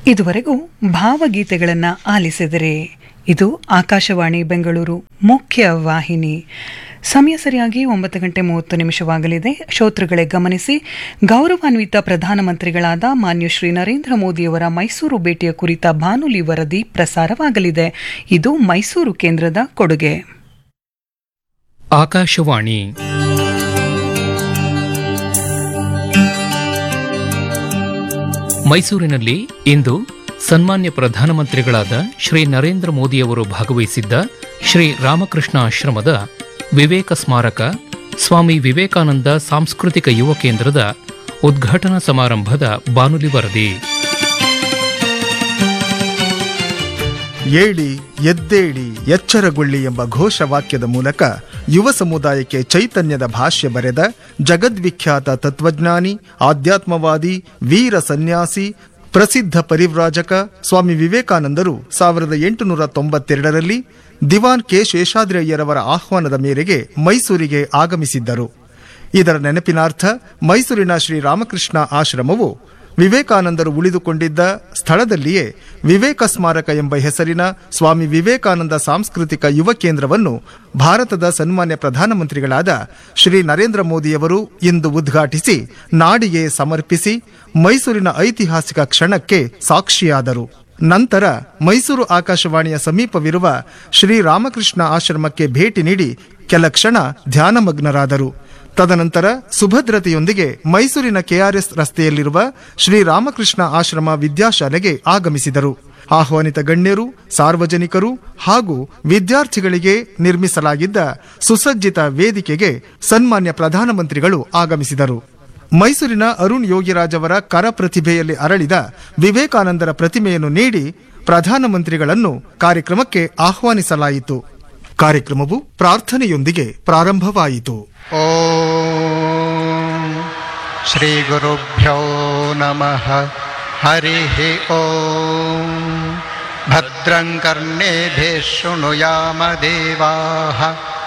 ಇದುವರೆಗೂ ಭಾವಗೀತೆಗಳನ್ನು ಆಲಿಸಿದರೆ ಇದು ಆಕಾಶವಾಣಿ ಬೆಂಗಳೂರು ಮುಖ್ಯ ವಾಹಿನಿ ಸಮಯ ಸರಿಯಾಗಿ ಒಂಬತ್ತು ಗಂಟೆ ಮೂವತ್ತು ನಿಮಿಷವಾಗಲಿದೆ ಶ್ರೋತೃಗಳೇ ಗಮನಿಸಿ ಗೌರವಾನ್ವಿತ ಪ್ರಧಾನಮಂತ್ರಿಗಳಾದ ಮಾನ್ಯ ಶ್ರೀ ನರೇಂದ್ರ ಮೋದಿಯವರ ಮೈಸೂರು ಭೇಟಿಯ ಕುರಿತ ಬಾನುಲಿ ವರದಿ ಪ್ರಸಾರವಾಗಲಿದೆ ಇದು ಮೈಸೂರು ಕೇಂದ್ರದ ಕೊಡುಗೆ ಆಕಾಶವಾಣಿ ಮೈಸೂರಿನಲ್ಲಿ ಇಂದು ಸನ್ಮಾನ್ಯ ಪ್ರಧಾನಮಂತ್ರಿಗಳಾದ ಶ್ರೀ ನರೇಂದ್ರ ಮೋದಿಯವರು ಭಾಗವಹಿಸಿದ್ದ ಶ್ರೀ ರಾಮಕೃಷ್ಣ ಆಶ್ರಮದ ವಿವೇಕ ಸ್ಮಾರಕ ಸ್ವಾಮಿ ವಿವೇಕಾನಂದ ಸಾಂಸ್ಕೃತಿಕ ಯುವ ಕೇಂದ್ರದ ಉದ್ಘಾಟನಾ ಸಮಾರಂಭದ ಬಾನುಲಿ ವರದಿ ಏಳಿ ಎದ್ದೇಳಿ ಎಚ್ಚರಗೊಳ್ಳಿ ಎಂಬ ಘೋಷವಾಕ್ಯದ ಮೂಲಕ ಯುವ ಸಮುದಾಯಕ್ಕೆ ಚೈತನ್ಯದ ಭಾಷ್ಯ ಬರೆದ ಜಗದ್ವಿಖ್ಯಾತ ತತ್ವಜ್ಞಾನಿ ಆಧ್ಯಾತ್ಮವಾದಿ ವೀರ ಸನ್ಯಾಸಿ ಪ್ರಸಿದ್ಧ ಪರಿವ್ರಾಜಕ ಸ್ವಾಮಿ ವಿವೇಕಾನಂದರು ಸಾವಿರದ ಎಂಟುನೂರ ತೊಂಬತ್ತೆರಡರಲ್ಲಿ ದಿವಾನ್ ಕೆ ಶೇಷಾದ್ರಯ್ಯರವರ ಆಹ್ವಾನದ ಮೇರೆಗೆ ಮೈಸೂರಿಗೆ ಆಗಮಿಸಿದ್ದರು ಇದರ ನೆನಪಿನಾರ್ಥ ಮೈಸೂರಿನ ಶ್ರೀ ರಾಮಕೃಷ್ಣ ಆಶ್ರಮವು ವಿವೇಕಾನಂದರು ಉಳಿದುಕೊಂಡಿದ್ದ ಸ್ಥಳದಲ್ಲಿಯೇ ವಿವೇಕ ಸ್ಮಾರಕ ಎಂಬ ಹೆಸರಿನ ಸ್ವಾಮಿ ವಿವೇಕಾನಂದ ಸಾಂಸ್ಕೃತಿಕ ಯುವ ಕೇಂದ್ರವನ್ನು ಭಾರತದ ಸನ್ಮಾನ್ಯ ಪ್ರಧಾನಮಂತ್ರಿಗಳಾದ ಶ್ರೀ ನರೇಂದ್ರ ಮೋದಿಯವರು ಇಂದು ಉದ್ಘಾಟಿಸಿ ನಾಡಿಗೆ ಸಮರ್ಪಿಸಿ ಮೈಸೂರಿನ ಐತಿಹಾಸಿಕ ಕ್ಷಣಕ್ಕೆ ಸಾಕ್ಷಿಯಾದರು ನಂತರ ಮೈಸೂರು ಆಕಾಶವಾಣಿಯ ಸಮೀಪವಿರುವ ಶ್ರೀ ರಾಮಕೃಷ್ಣ ಆಶ್ರಮಕ್ಕೆ ಭೇಟಿ ನೀಡಿ ಕೆಲ ಕ್ಷಣ ಧ್ಯಾನಮಗ್ನರಾದರು ತದನಂತರ ಸುಭದ್ರತೆಯೊಂದಿಗೆ ಮೈಸೂರಿನ ಕೆಆರ್ಎಸ್ ರಸ್ತೆಯಲ್ಲಿರುವ ಶ್ರೀ ರಾಮಕೃಷ್ಣ ಆಶ್ರಮ ವಿದ್ಯಾಶಾಲೆಗೆ ಆಗಮಿಸಿದರು ಆಹ್ವಾನಿತ ಗಣ್ಯರು ಸಾರ್ವಜನಿಕರು ಹಾಗೂ ವಿದ್ಯಾರ್ಥಿಗಳಿಗೆ ನಿರ್ಮಿಸಲಾಗಿದ್ದ ಸುಸಜ್ಜಿತ ವೇದಿಕೆಗೆ ಸನ್ಮಾನ್ಯ ಪ್ರಧಾನಮಂತ್ರಿಗಳು ಆಗಮಿಸಿದರು ಮೈಸೂರಿನ ಅರುಣ್ ಯೋಗಿರಾಜ್ ಅವರ ಕರ ಪ್ರತಿಭೆಯಲ್ಲಿ ಅರಳಿದ ವಿವೇಕಾನಂದರ ಪ್ರತಿಮೆಯನ್ನು ನೀಡಿ ಪ್ರಧಾನಮಂತ್ರಿಗಳನ್ನು ಕಾರ್ಯಕ್ರಮಕ್ಕೆ ಆಹ್ವಾನಿಸಲಾಯಿತು ಕಾರ್ಯಕ್ರಮವು ಪ್ರಾರ್ಥನೆಯೊಂದಿಗೆ ಪ್ರಾರಂಭವಾಯಿತು ॐ श्रीगुरुभ्यो नमः हरिः ॐ भद्रं कर्णेभिः शृणुयाम देवाः